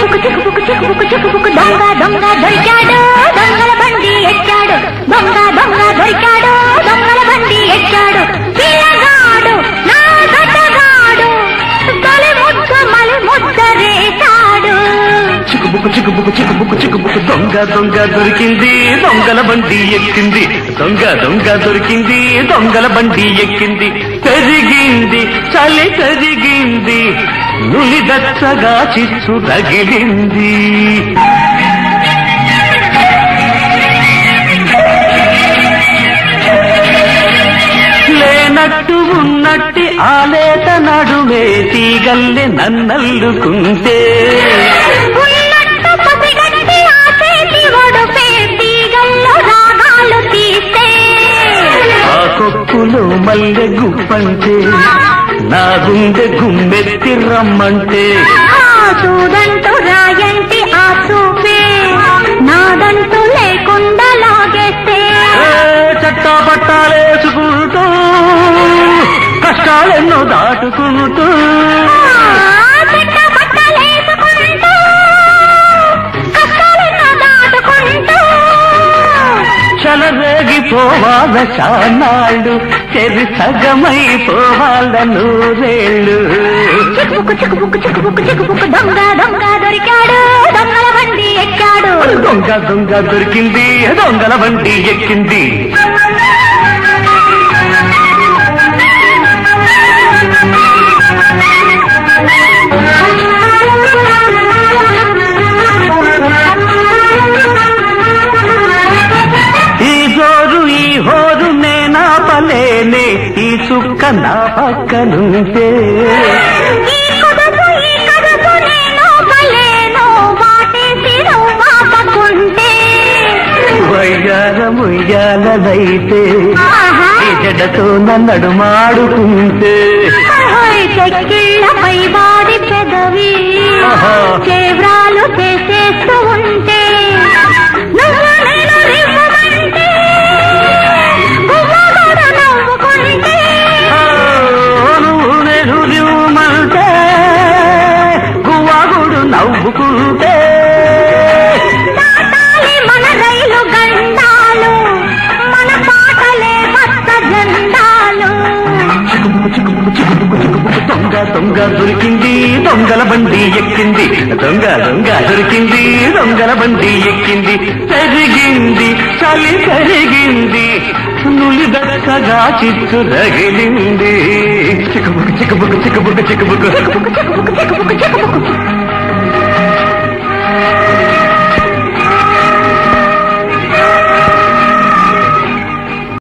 చిక్కుబుక్కు చిక్కుబుక్కు చిక్కుబుక్కు చిక్కుబుక్కు దొంగ దొంగ దొరికాడు దొంగల బండి ఎక్కాడు దొంగ దొంగ దొరికాడు దొంగల బండి ఎక్కాడు పిల్లగాడు నా గడ్డగాడు తొలి ముద్ద మలి ముద్ద రేశాడు చిక్కుబుక్కు చిక్కుబుక్కు చిక్కుబుక్కు చిక్కుబుక్కు దొంగ దొంగ దొరికింది దొంగల బండి ఎక్కింది దొంగ దొంగ దొరికింది దొంగల బండి ఎక్కింది పెరిగింది చలి పెరిగింది నులిదచ్చగా చిచ్చు రగిలింది లేనట్టు ఉన్నట్టి ఆలేత నడుమే తీగల్లె నన్నల్లుకుంటే ఉన్నట్టు పసిగట్టి ఆ చేతి ఒడుపే తీగల్లో రాగాలు తీస్తే ఆ కొప్పులో మల్లె గుప్పంటే నా గుండె గుమ్మెత్తి రమ్మంటే ఆ చూడంటూ రాయంటి ఆ చూపే నాదంటూ లేకుండా లాగేస్తే ఏ చట్టా పట్టాలేసుకుంటూ కష్టాలెన్నో దాటుకుంటూ ఆ చెట్ట పట్టలేసుకుంటూ కష్టాలెన్నో దాటుకుంటూ చలరేగిపోవాల చానాళ్ళు చెరి సగమైపోవాల నూరేళ్ళు చిక్కుబుక్కు చిక్కుబుక్కు చిక్కుబుక్కు చిక్కుబుక్కు దొంగ దొంగ దొరికాడు దొంగల బండి ఎక్కాడు దొంగ దొంగ దొరికింది దొంగల బండి ఎక్కింది ఈ జోరు ఈ హోరు నేనాపలేనే ఈ చుక్క నా పక్కనుంటే ఈ కుదుపు ఈ కదుపు నేను బలేను వాటేసి నువ్వు వాపకుంటే వయ్యాల ముయ్యాలనైతే ఆహా ఈ జడతో నన్నడు మాడుకుంటే ఓయ్ చెక్కిళ్ళపై వాడి పెదవి ఆహా. చేవ్రాలు చేసేస్తూ ఉంటే నువ్వు నేను రివ్వమంటే గువ్వ కూడా నవ్వుకుంటే ఆ, నువ్వు నేను రివ్వుమంటే గువ్వాగుడు నవ్వుకుంటే దాటాలి మన రైలు గండాలు మన పాటలే మత్త జెండాలు చిక్కుబుక్కు చిక్కుబుక్కు చిక్కుబుక్కు చిక్కుబుక్కు దొంగ దొంగ దొరికింది దొంగల బండి ఎక్కింది దొంగ దొంగ దొరికింది దొంగల బండి ఎక్కింది పెరిగింది చలి పెరిగింది నులిదచ్చగా చిచ్చు రగిలింది చిక్కుబుక్కు చిక్కుబుక్కు చిక్కుబుక్కు చిక్కుబుక్కు చిక్కుబుక్కు చిక్కుబుక్కు